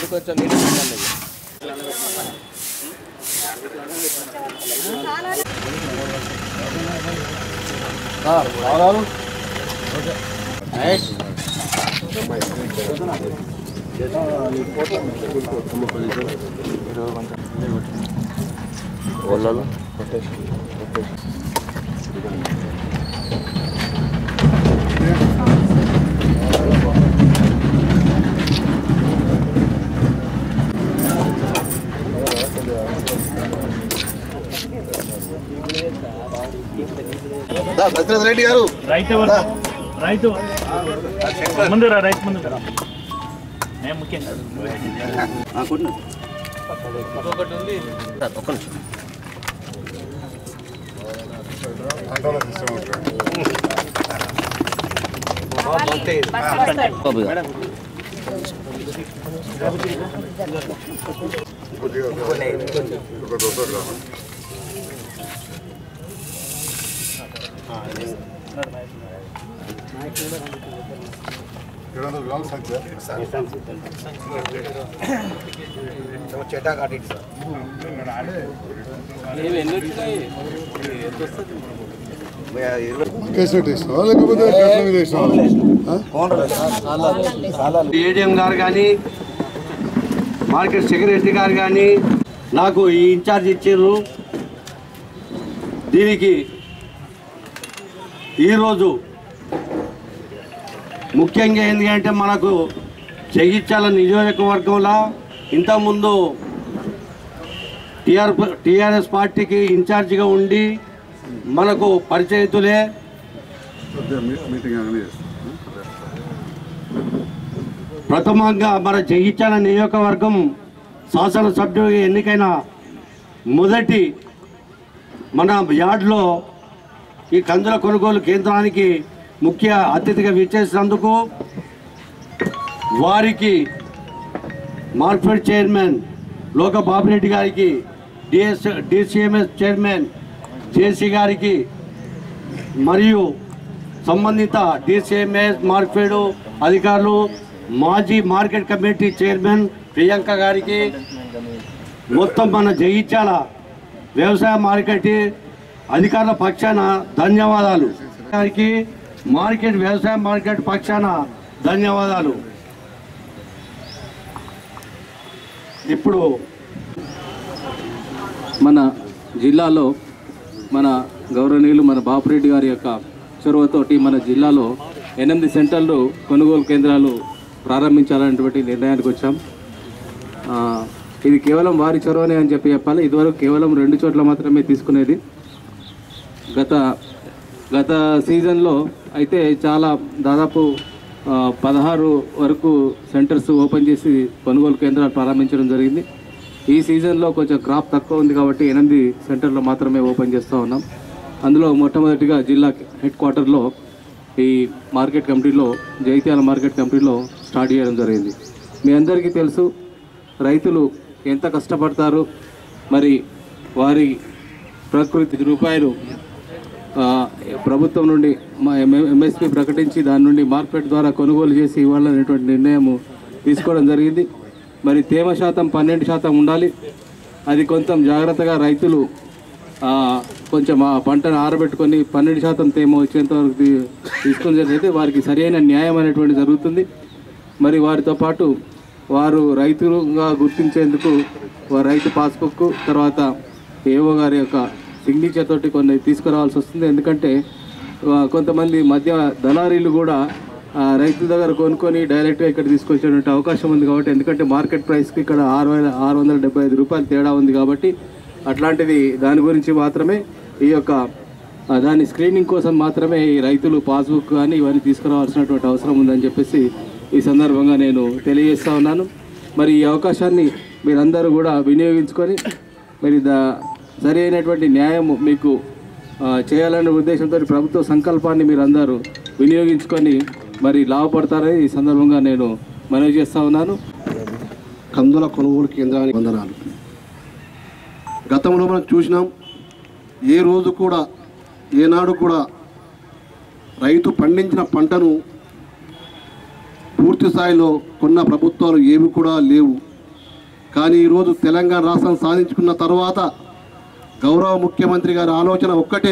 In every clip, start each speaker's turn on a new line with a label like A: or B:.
A: కొంచెం నీళ్ళు పెట్టండి
B: దశరథ రెడ్డి గారు
C: రైతు ఎవరు? రైతు ముందు రా రైతు ముందు రా నేను ముఖ్యం కాదు
A: ఇంకొకటి ఉంది సార్, ఒక్క నిమిషం బాబు గారు. ఏమి ఎన్ని వచ్చినాయి? ఎంత వస్తుంది?
B: కేసెట్ ఇస్తావా లేకపోతే కట్ల మీద ఇస్తావా
D: ఏడిఎం గారు కానీ మార్కెట్ సెక్రటరీ గారు కానీ నాకు ఈ ఇన్ఛార్జ్ ఇచ్చారు దీనికి ఈరోజు ముఖ్యంగా ఎందుకంటే మనకు జగిత్యాల నియోజకవర్గంలో ఇంతకుముందు టిఆర్ టిఆర్ఎస్ పార్టీకి ఇన్ఛార్జిగా ఉండి మనకు పరిచయితులే
B: మీటింగ్ అనేది
D: ప్రథమంగా మన జగిత్యాల నియోజకవర్గం శాసనసభ్యుడిగా ఎన్నికైన మొదటి మన యార్డ్లో ఈ కందుల కొనుగోలు కేంద్రానికి ముఖ్య అతిథిగా విచ్చేసినందుకు వారికి మార్కెట్ చైర్మన్ లోక బాబిరెడ్డి గారికి డిఎస్ డిసిఎంఎస్ చైర్మన్ జేసీ గారికి మరియు సంబంధిత డిసిఎంఎస్ మార్కెట్ అధికారులు మాజీ మార్కెట్ కమిటీ చైర్మన్ ప్రియాంక గారికి మొత్తం మన జగిత్యాల వ్యవసాయ మార్కెట్ అధికారుల పక్షాన ధన్యవాదాలు గారికి మార్కెట్ వ్యవసాయ మార్కెట్ పక్షాన ధన్యవాదాలు ఇప్పుడు
E: మన జిల్లాలో మన గౌరవనీయులు మన బాపురెడ్డి గారి యొక్క చొరవతోటి మన జిల్లాలో ఎనిమిది సెంటర్లు కొనుగోలు కేంద్రాలు ప్రారంభించాలనేటువంటి నిర్ణయానికి వచ్చాం ఆ, ఇది కేవలం వారి చొరవనే అని చెప్పి చెప్పాలి ఇదివరకు కేవలం రెండు చోట్ల మాత్రమే తీసుకునేది గత గత సీజన్లో అయితే చాలా దాదాపు ఆ, పదహారు వరకు సెంటర్స్ ఓపెన్ చేసి కొనుగోలు కేంద్రాలు ప్రారంభించడం జరిగింది ఈ సీజన్లో కొంచెం క్రాప్ తక్కువ ఉంది కాబట్టి ఎనిమిది సెంటర్లు మాత్రమే ఓపెన్ చేస్తూ ఉన్నాం అందులో మొట్టమొదటిగా జిల్లా హెడ్ క్వార్టర్లో ఈ మార్కెట్ కమిటీలో జైత్యాల మార్కెట్ కమిటీలో స్టార్ట్ చేయడం జరిగింది మీ అందరికీ తెలుసు రైతులు ఎంత కష్టపడతారు మరి వారి ప్రకృతి రూపాయలు ఆ, ప్రభుత్వం నుండి మా ఎంఎస్పి ప్రకటించి దాని నుండి మార్కెట్ ద్వారా కొనుగోలు చేసి ఇవ్వాలనేటువంటి నిర్ణయం తీసుకోవడం జరిగింది మరి తేమ శాతం పన్నెండు శాతం ఉండాలి అది కొంచెం జాగ్రత్తగా రైతులు ఆ, కొంచెం ఆ పంటను ఆరబెట్టుకొని పన్నెండు శాతం తేమ వచ్చేంత వరకు తీ- తీసుకొని జరిగితే వారికి సరైన న్యాయం అనేటువంటి జరుగుతుంది మరి వారితో పాటు వారు రైతులుగా గుర్తించేందుకు వారి రైతు పాస్బుక్ తర్వాత ఏఓ గారి యొక్క సిగ్నేచర్ తోటి కొన్ని తీసుకురావాల్సి వస్తుంది ఎందుకంటే ఆ, కొంతమంది మధ్య దళారీలు కూడా ఆ, రైతుల దగ్గర కొనుక్కొని డైరెక్ట్గా ఇక్కడ తీసుకొచ్చేటువంటి అవకాశం ఉంది కాబట్టి ఎందుకంటే మార్కెట్ ప్రైస్కి ఇక్కడ ఆరు వేల ఆరు వందల డెబ్బై ఐదు రూపాయలు తేడా ఉంది కాబట్టి అట్లాంటిది దాని గురించి మాత్రమే ఈ యొక్క ఆ, దాని స్క్రీనింగ్ కోసం మాత్రమే ఈ రైతులు పాస్బుక్ కానీ ఇవన్నీ తీసుకురావాల్సినటువంటి అవసరం ఉందని చెప్పేసి ఈ సందర్భంగా నేను తెలియజేస్తా ఉన్నాను మరి ఈ అవకాశాన్ని మీరందరూ కూడా వినియోగించుకొని మరి దా సరి అయినటువంటి న్యాయం మీకు ఆ, చేయాలనే ఉద్దేశంతో ప్రభుత్వ సంకల్పాన్ని మీరందరూ వినియోగించుకొని మరి లాభపడతారని ఈ సందర్భంగా నేను మనవి చేస్తా ఉన్నాను
B: కందుల కొనుగోలు కేంద్రానికి వందనాలు గతంలో మనం చూసినాం ఏ రోజు కూడా ఏనాడు కూడా రైతు పండించిన పంటను పూర్తి స్థాయిలో కొన్న ప్రభుత్వాలు ఏవి కూడా లేవు కానీ ఈరోజు తెలంగాణ రాష్ట్రం సాధించుకున్న తర్వాత గౌరవ ముఖ్యమంత్రి గారి ఆలోచన ఒక్కటే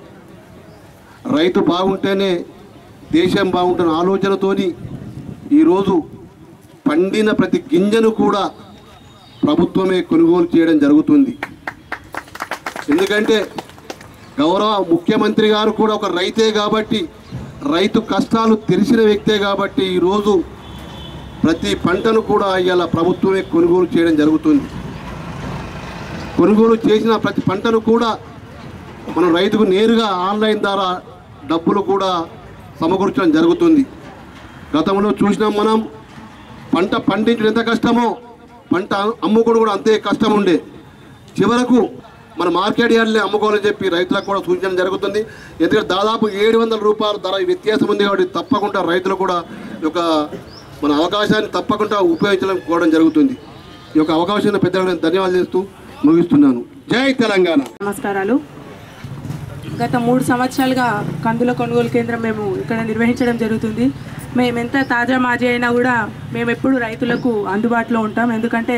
B: రైతు బాగుంటేనే దేశం బాగుంటున్న ఆలోచనతోని ఈరోజు పండిన ప్రతి గింజను కూడా ప్రభుత్వమే కొనుగోలు చేయడం జరుగుతుంది ఎందుకంటే గౌరవ ముఖ్యమంత్రి గారు కూడా ఒక రైతే కాబట్టి రైతు కష్టాలు తెలిసిన వ్యక్తే కాబట్టి ఈరోజు ప్రతి పంటను కూడా ఇవాళ ప్రభుత్వమే కొనుగోలు చేయడం జరుగుతుంది కొనుగోలు చేసిన ప్రతి పంటను కూడా మనం రైతుకు నేరుగా ఆన్లైన్ ద్వారా డబ్బులు కూడా సమకూర్చడం జరుగుతుంది గతంలో చూసినాం మనం పంట పండించడం ఎంత కష్టమో పంట అమ్ముకోవడం కూడా అంతే కష్టం ఉండే చివరకు మన మార్కెట్ యార్డ్లే అమ్ముకోవాలని చెప్పి రైతులకు కూడా సూచించడం జరుగుతుంది ఎందుకంటే దాదాపు ఏడు వందల రూపాయల ధర వ్యత్యాసం ఉంది కాబట్టి తప్పకుండా రైతులు కూడా ఈ యొక్క మన అవకాశాన్ని తప్పకుండా ఉపయోగించడం జరుగుతుంది ఈ యొక్క అవకాశాన్ని పెద్దగా ధన్యవాదాలు చేస్తూ ముగిస్తున్నాను జై తెలంగాణ
F: నమస్కారాలు గత మూడు సంవత్సరాలుగా కందుల కొనుగోలు కేంద్రం మేము ఇక్కడ నిర్వహించడం జరుగుతుంది మేము ఎంత తాజా మాజీ అయినా కూడా మేము ఎప్పుడు రైతులకు అందుబాటులో ఉంటాం ఎందుకంటే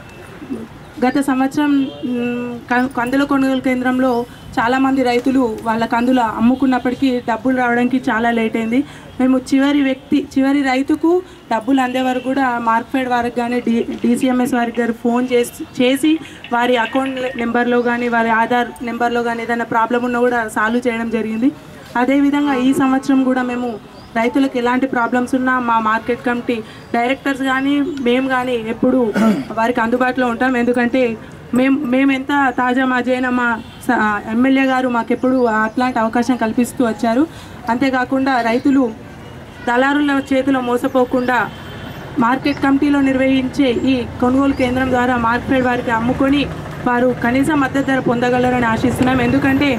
F: గత సంవత్సరం మ్, క- కందుల కొనుగోలు కేంద్రంలో చాలామంది రైతులు వాళ్ళ కందుల అమ్ముకున్నప్పటికీ డబ్బులు రావడానికి చాలా లేట్ అయింది మేము చివరి వ్యక్తి చివరి రైతుకు డబ్బులు అందే వరకు కూడా మార్క్ఫెడ్ వారికి కానీ డి డిసిఎంఎస్ వారికి గారు ఫోన్ చేసి చేసి వారి అకౌంట్ నెంబర్లో కానీ వారి ఆధార్ నెంబర్లో కానీ ఏదైనా ప్రాబ్లం ఉన్నా కూడా సాల్వ్ చేయడం జరిగింది అదేవిధంగా ఈ సంవత్సరం కూడా మేము రైతులకు ఎలాంటి ప్రాబ్లమ్స్ ఉన్నా మా మార్కెట్ కమిటీ డైరెక్టర్స్ కానీ మేము కానీ ఎప్పుడు వారికి అందుబాటులో ఉంటాం ఎందుకంటే మేము మేము ఎంత తాజా మాజీ అయినా మా స- ఎమ్మెల్యే గారు మాకెప్పుడు అట్లాంటి అవకాశం కల్పిస్తూ వచ్చారు అంతేకాకుండా రైతులు దళారుల చేతిలో మోసపోకుండా మార్కెట్ కమిటీలో నిర్వహించే ఈ కొనుగోలు కేంద్రం ద్వారా మార్కెట్ వారికి అమ్ముకొని వారు కనీస మద్దతు ధర పొందగలరని ఆశిస్తున్నాం ఎందుకంటే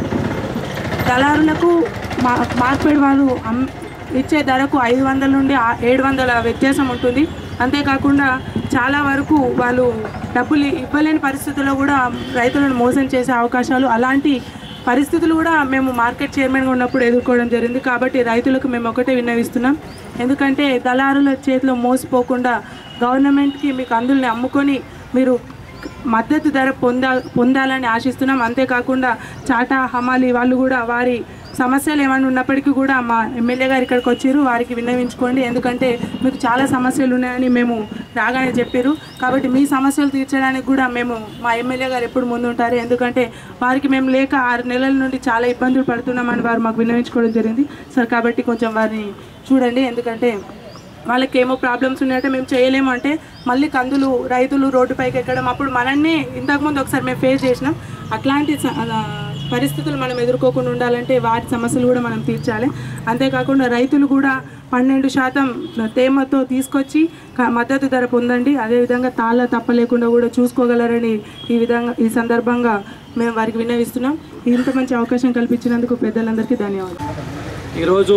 F: దళారులకు మా మార్కెట్ వారు అమ్ ఇచ్చే ధరకు ఐదు వందల నుండి ఆ- ఏడు వందల వ్యత్యాసం ఉంటుంది అంతేకాకుండా చాలా వరకు వాళ్ళు డబ్బులు ఇవ్వలేని పరిస్థితుల్లో కూడా రైతులను మోసం చేసే అవకాశాలు అలాంటి పరిస్థితులు కూడా మేము మార్కెట్ చైర్మన్గా ఉన్నప్పుడు ఎదుర్కోవడం జరిగింది కాబట్టి రైతులకు మేము ఒకటే విన్నవిస్తున్నాం ఎందుకంటే దళారుల చేతిలో మోసపోకుండా గవర్నమెంట్కి మీకు అందుల్ని అమ్ముకొని మీరు మద్దతు ధర పొందా పొందాలని ఆశిస్తున్నాం అంతేకాకుండా చాటా హమాలి వాళ్ళు కూడా వారి సమస్యలు ఏమైనా ఉన్నప్పటికీ కూడా మా ఎమ్మెల్యే గారు ఇక్కడికి వచ్చారు వారికి విన్నవించుకోండి ఎందుకంటే మీకు చాలా సమస్యలు ఉన్నాయని మేము రాగానే చెప్పారు కాబట్టి మీ సమస్యలు తీర్చడానికి కూడా మేము మా ఎమ్మెల్యే గారు ఎప్పుడు ముందుంటారు ఎందుకంటే వారికి మేము లేక ఆరు నెలల నుండి చాలా ఇబ్బందులు పడుతున్నామని వారు మాకు విన్నవించుకోవడం జరిగింది సార్ కాబట్టి కొంచెం వారిని చూడండి ఎందుకంటే వాళ్ళకి ఏమో ప్రాబ్లమ్స్ ఉన్నాయంటే మేము చేయలేము అంటే మళ్ళీ కందులు రైతులు రోడ్డుపైకి ఎక్కడం అప్పుడు మనల్ని ఇంతకుముందు ఒకసారి మేము ఫేస్ చేసినాం అట్లాంటి స- ఆ, పరిస్థితులు మనం ఎదుర్కోకుండా ఉండాలంటే వాటి సమస్యలు కూడా మనం తీర్చాలి అంతేకాకుండా రైతులు కూడా పన్నెండు శాతం తేమతో తీసుకొచ్చి క- మద్దతు ధర పొందండి అదేవిధంగా తాళ్ళ తప్ప లేకుండా కూడా చూసుకోగలరని ఈ విధంగా ఈ సందర్భంగా మేము వారికి విన్నవిస్తున్నాం ఇంత మంచి అవకాశం కల్పించినందుకు పెద్దలందరికీ ధన్యవాదాలు
G: ఈరోజు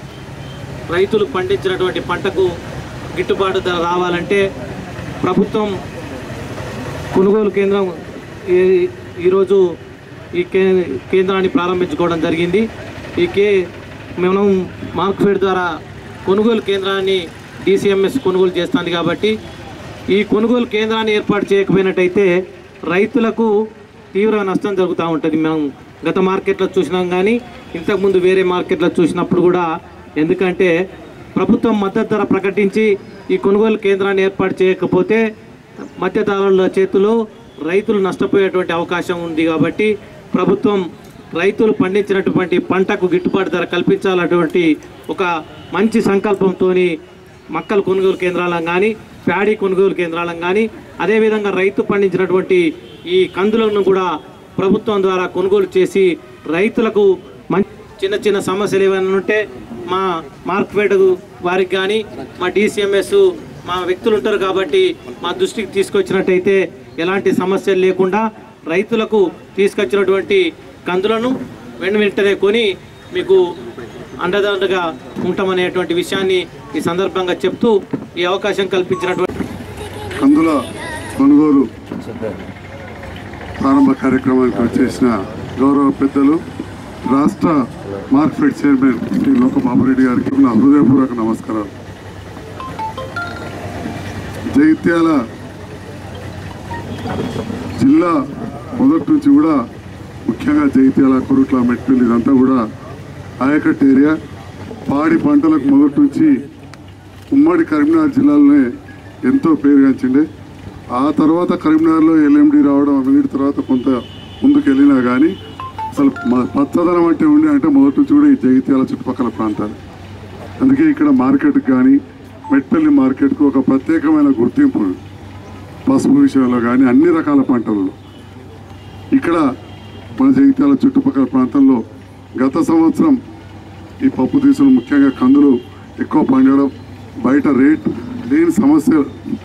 G: రైతులు పండించినటువంటి పంటకు గిట్టుబాటు ధర రావాలంటే ప్రభుత్వం కొనుగోలు కేంద్రం ఈ- ఈరోజు ఈ కే కేంద్రాన్ని ప్రారంభించుకోవడం జరిగింది ఈ కే మనం మార్క్ఫెడ్ ద్వారా కొనుగోలు కేంద్రాన్ని డిసిఎంఎస్ కొనుగోలు చేస్తుంది కాబట్టి ఈ కొనుగోలు కేంద్రాన్ని ఏర్పాటు చేయకపోయినట్టయితే రైతులకు తీవ్ర నష్టం జరుగుతూ ఉంటుంది మనం గత మార్కెట్లో చూసినాం కానీ ఇంతకుముందు వేరే మార్కెట్లో చూసినప్పుడు కూడా ఎందుకంటే ప్రభుత్వం మద్దతు ధర ప్రకటించి ఈ కొనుగోలు కేంద్రాన్ని ఏర్పాటు చేయకపోతే మధ్యదారుల చేతిలో రైతులు నష్టపోయేటువంటి అవకాశం ఉంది కాబట్టి ప్రభుత్వం రైతులు పండించినటువంటి పంటకు గిట్టుబాటు ధర కల్పించాలన్నటువంటి ఒక మంచి సంకల్పంతో మక్కల కొనుగోలు కేంద్రాలను కానీ ప్యాడీ కొనుగోలు కేంద్రాలను కానీ అదేవిధంగా రైతు పండించినటువంటి ఈ కందులను కూడా ప్రభుత్వం ద్వారా కొనుగోలు చేసి రైతులకు మంచి చిన్న చిన్న సమస్యలు ఏమైనా ఉంటే మా మార్క్ఫెడ్ వారికి కానీ మా డిసిఎంఎస్ మా వ్యక్తులు ఉంటారు కాబట్టి మా దృష్టికి తీసుకొచ్చినట్టయితే ఎలాంటి సమస్యలు లేకుండా రైతులకు తీసుకొచ్చినటువంటి కందులను వెను వెంటనే కొని మీకు అండదండగా ఉంటామనేటువంటి విషయాన్ని ఈ సందర్భంగా చెప్తూ ఈ అవకాశం కల్పించినటువంటి
H: కందుల కొనుగోలు ప్రారంభ కార్యక్రమానికి వచ్చేసిన గౌరవ పెద్దలు రాష్ట్ర మార్కెట్ చైర్మన్ శ్రీ లోక బాబురెడ్డి గారికి నా హృదయపూర్వక నమస్కారాలు జగిత్యాల జిల్లా మొదటి నుంచి కూడా ముఖ్యంగా జైత్యాల కొరుట్ల మెట్పల్లి ఇదంతా కూడా ఆయకట్ ఏరియా పాడి పంటలకు మొదటి నుంచి ఉమ్మడి కరీంనగర్ జిల్లాలోనే ఎంతో పేరుగాంచిండే ఆ తర్వాత కరీంనగర్లో ఎల్ఎండి రావడం అన్నిటి తర్వాత కొంత ముందుకు వెళ్ళినా కానీ అసలు మ- పచ్చదనం అంటే ఉండి అంటే మొదటి నుంచి కూడా ఈ జగిత్యాల చుట్టుపక్కల ప్రాంతాలు అందుకే ఇక్కడ మార్కెట్కి కానీ మెట్పల్లి మార్కెట్కు ఒక ప్రత్యేకమైన గుర్తింపు ఉంది. పసుపు విషయంలో కానీ అన్ని రకాల పంటలలో ఇక్కడ మన జగిత్యాల చుట్టుపక్కల ప్రాంతంలో గత సంవత్సరం ఈ పప్పు దినుసులు ముఖ్యంగా కందులు ఎక్కువ పండడం బయట రేట్ లేని సమస్య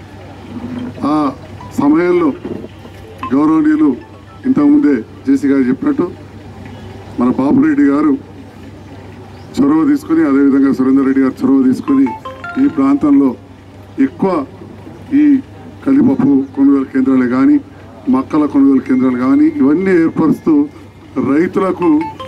H: ఆ సమయంలో గౌరవనీయులు ఇంతకుముందే జేసీ గారు చెప్పినట్టు మన బాబురెడ్డి గారు చొరవ తీసుకొని అదేవిధంగా సురేందర్ రెడ్డి గారు చొరవ తీసుకొని ఈ ప్రాంతంలో ఎక్కువ ఈ కందిపప్పు కొనుగోలు కేంద్రాలు కానీ మక్కల కొనుగోలు కేంద్రాలు కానీ ఇవన్నీ ఏర్పరుస్తూ రైతులకు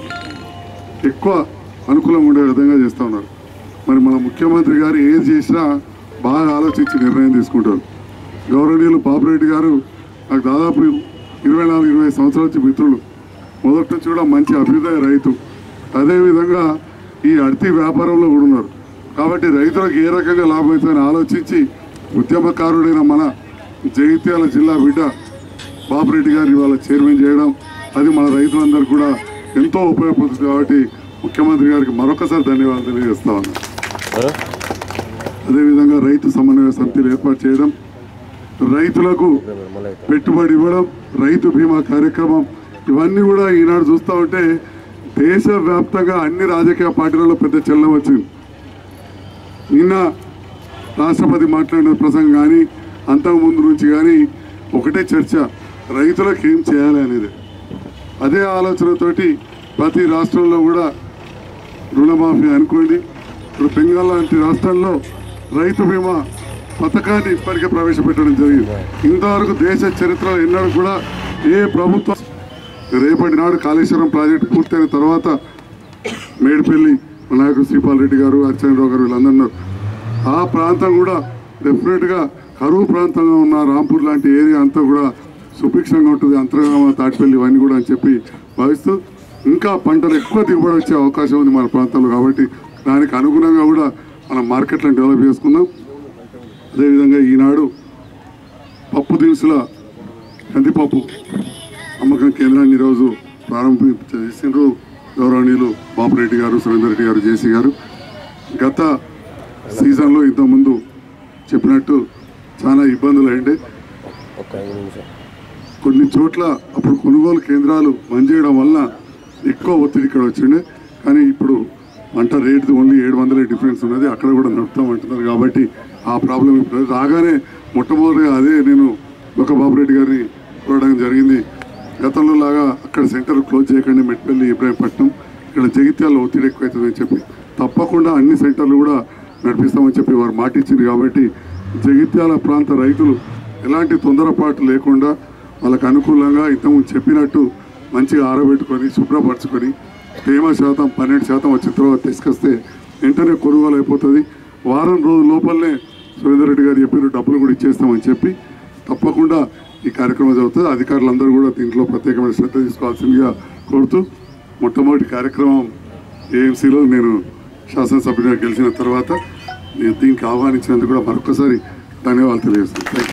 H: ఎక్కువ అనుకూలంగా ఉండే విధంగా చేస్తూ ఉన్నారు మరి మన ముఖ్యమంత్రి గారు ఏది చేసినా బాగా ఆలోచించి నిర్ణయం తీసుకుంటారు గౌరవనీయులు బాబురెడ్డి గారు నాకు దాదాపు ఇరవై నాలుగు ఇరవై సంవత్సరాల నుంచి మిత్రులు మొదటి నుంచి కూడా మంచి అభ్యుదయ రైతు అదేవిధంగా ఈ అడతి వ్యాపారంలో కూడా ఉన్నారు కాబట్టి రైతులకు ఏ రకంగా లాభం అవుతుందని ఆలోచించి ఉద్యమకారుడైన మన జగిత్యాల జిల్లా బిడ్డ బాబురెడ్డి గారు ఇవాళ చైర్మన్ చేయడం అది మన రైతులందరూ కూడా ఎంతో ఉపయోగపడుతుంది కాబట్టి ముఖ్యమంత్రి గారికి మరొకసారి ధన్యవాదాలు తెలియజేస్తా ఉన్నాను అదేవిధంగా రైతు సమన్వయ సమితిని ఏర్పాటు చేయడం రైతులకు పెట్టుబడి ఇవ్వడం రైతు బీమా కార్యక్రమం ఇవన్నీ కూడా ఈనాడు చూస్తూ ఉంటే దేశవ్యాప్తంగా అన్ని రాజకీయ పార్టీలలో పెద్ద చలనం వచ్చింది నిన్న రాష్ట్రపతి మాట్లాడిన ప్రసంగం కానీ అంతకు ముందు నుంచి కానీ ఒకటే చర్చ రైతులకు ఏం చేయాలి అనేది అదే ఆలోచనతోటి ప్రతి రాష్ట్రంలో కూడా రుణమాఫీ అనుకోండి ఇప్పుడు బెంగాల్ లాంటి రాష్ట్రాల్లో రైతు బీమా పథకాన్ని ఇప్పటికే ప్రవేశపెట్టడం జరిగింది ఇంతవరకు దేశ చరిత్రలో ఎన్నడూ కూడా ఏ ప్రభుత్వం రేపటి నాడు కాళేశ్వరం ప్రాజెక్టు పూర్తయిన తర్వాత మేడిపల్లి మా నాయకుడు శ్రీపాల్ రెడ్డి గారు అచ్చెన్నారావు గారు వీళ్ళందరూ ఉన్నారు. ఆ ప్రాంతం కూడా డెఫినెట్గా కరువు ప్రాంతంగా ఉన్న రాంపూర్ లాంటి ఏరియా అంతా కూడా సుభిక్షంగా ఉంటుంది అంతర్గామ తాటిపల్లి ఇవన్నీ కూడా అని చెప్పి భావిస్తూ ఇంకా పంటలు ఎక్కువ దిగుబడి వచ్చే అవకాశం ఉంది మన ప్రాంతంలో కాబట్టి దానికి అనుగుణంగా కూడా మనం మార్కెట్లను డెవలప్ చేసుకుందాం అదేవిధంగా ఈనాడు పప్పు దినుసుల కందిపప్పు అమ్మకం కేంద్రాన్ని ఈరోజు ప్రారంభించేసిండ్రు గౌరవనీయులు బాపురెడ్డి గారు సురేందర్ రెడ్డి గారు జేసీ గారు గత సీజన్లో ఇంతకుముందు చెప్పినట్టు చాలా ఇబ్బందులు అయిండే
A: ఒక ఐదు నిమిషం
H: కొన్ని చోట్ల అప్పుడు కొనుగోలు కేంద్రాలు పనిచేయడం వల్ల ఎక్కువ ఒత్తిడి ఇక్కడ వచ్చిండే కానీ ఇప్పుడు వంట రేట్ ఓన్లీ ఏడు వందల డిఫరెన్స్ ఉన్నది అక్కడ కూడా నడుపుతామంటున్నారు కాబట్టి ఆ ప్రాబ్లం ఇప్పుడు లేదు. రాగానే మొట్టమొదటిగా అదే నేను ఒక బాబురెడ్డి గారిని చూడడం జరిగింది గతంలో లాగా అక్కడ సెంటర్ క్లోజ్ చేయకండి మెట్పల్లి ఇబ్రాహీంపట్నం ఇక్కడ జగిత్యాల ఒత్తిడి ఎక్కువవుతుందని చెప్పి తప్పకుండా అన్ని సెంటర్లు కూడా నడిపిస్తామని చెప్పి వారు మాటిచ్చింది కాబట్టి జగిత్యాల ప్రాంత రైతులు ఎలాంటి తొందరపాటు లేకుండా వాళ్ళకు అనుకూలంగా ఇంతకుముందు చెప్పినట్టు మంచిగా ఆరబెట్టుకొని శుభ్రపరచుకొని తేమ శాతం పన్నెండు శాతం వచ్చిన తర్వాత తీసుకొస్తే వెంటనే కొనుగోలు అయిపోతుంది వారం రోజుల లోపలనే సురేందర్ రెడ్డి గారు చెప్పిన డబ్బులు కూడా ఇచ్చేస్తామని చెప్పి తప్పకుండా ఈ కార్యక్రమం జరుగుతుంది అధికారులందరూ కూడా దీంట్లో ప్రత్యేకమైన శ్రద్ధ తీసుకోవాల్సిందిగా కోరుతూ మొట్టమొదటి కార్యక్రమం ఏఎంసీలో నేను శాసనసభ్యుడిగా గెలిచిన తర్వాత నేను దీనికి ఆహ్వానించినందుకు కూడా మరొకసారి ధన్యవాదాలు తెలియజేస్తాను థ్యాంక్ యూ